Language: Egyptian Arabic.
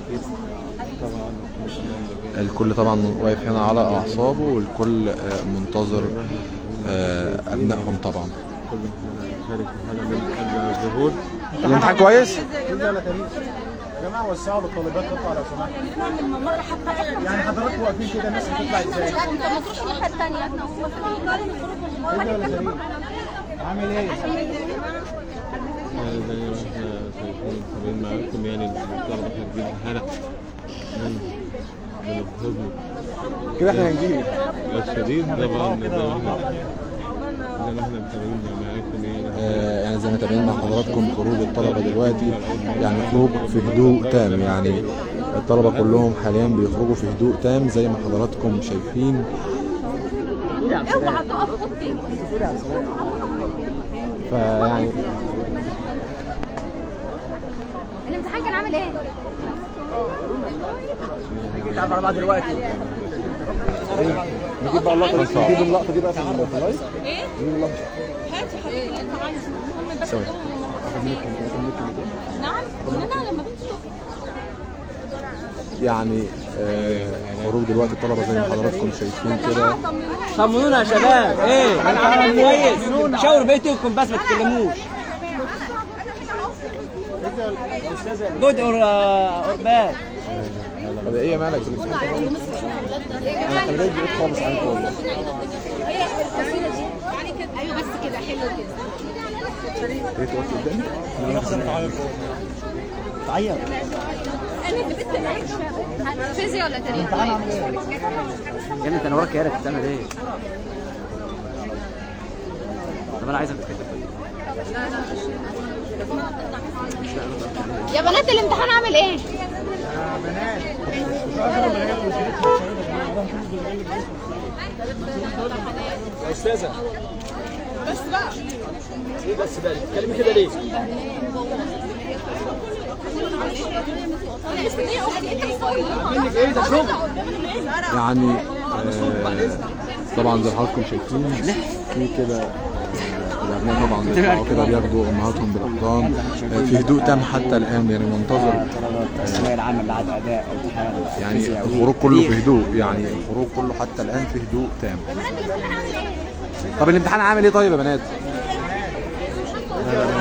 الكل طبعا واقف هنا على اعصابه والكل آه، منتظر آه، ابنائهم طبعا شارك في حاجه من اجل الظهور الامتحان كويس يا جماعه وسعوا للطالبات تطلع لو سمحت يعني حضراتكم واقفين كده الناس هتطلع ازاي؟ انت ما تروحش الناحيه الثانيه احنا عامل ايه؟ يعني زي ما احنا شايفين متابعين معاكم يعني الطلبه خارجين حرق من من الحزن كده احنا هنجيب الشديد طبعا زي ما احنا زي ما احنا متابعين معاكم يعني آه، يعني زي ما تابعين مع حضراتكم خروج الطلبه دلوقتي يعني خروج في هدوء تام يعني الطلبه كلهم حاليا بيخرجوا في هدوء تام زي ما حضراتكم شايفين اوعى تقف خطي فيعني الامتحان كان عامل ايه؟ تعرف على بعض دلوقتي نجيب بقى اللقطه دي نجيب اللقطه دي بقى في ال- في اللايف ايه؟ نجيب اللقطه هات يا حبيبي اللي انت عايزه المهم بس ثواني. نعم انا لما بنت يعني آه، خروج دلوقتي الطلبه زي ما حضراتكم شايفين كده طمنونا يا شباب ايه انا كويس شاوروا بيتكم بس ما تتكلموش جود اور اوربات طب ايه مالك في الامتحان؟ انا خلي بالك بعيد خالص عنك والله ايوه بس كده حلو كده ايه توقف قدامي؟ تعيط انا اللي بنت العيش فيزياء ولا تاريخ؟ يا ابني انت انا وراك يارك بتعمل ايه؟ طب انا عايزك يا بنات الامتحان عامل ايه؟ استاذه بس بقى ايه بس بقى بتتكلمي كده ليه؟ منك ايه ده شغل يعني آه، طبعا زي ما حضراتكم شايفين في كده آه، الابناء طبعا بيطلعوا كده بياخدوا امهاتهم بالاحضان آه، في هدوء تام حتى الان يعني منتظر الثانويه العامه بعد اداء امتحان يعني الخروج كله في هدوء يعني الخروج كله حتى الان في هدوء تام طب الامتحان عامل ايه طيب يا بنات؟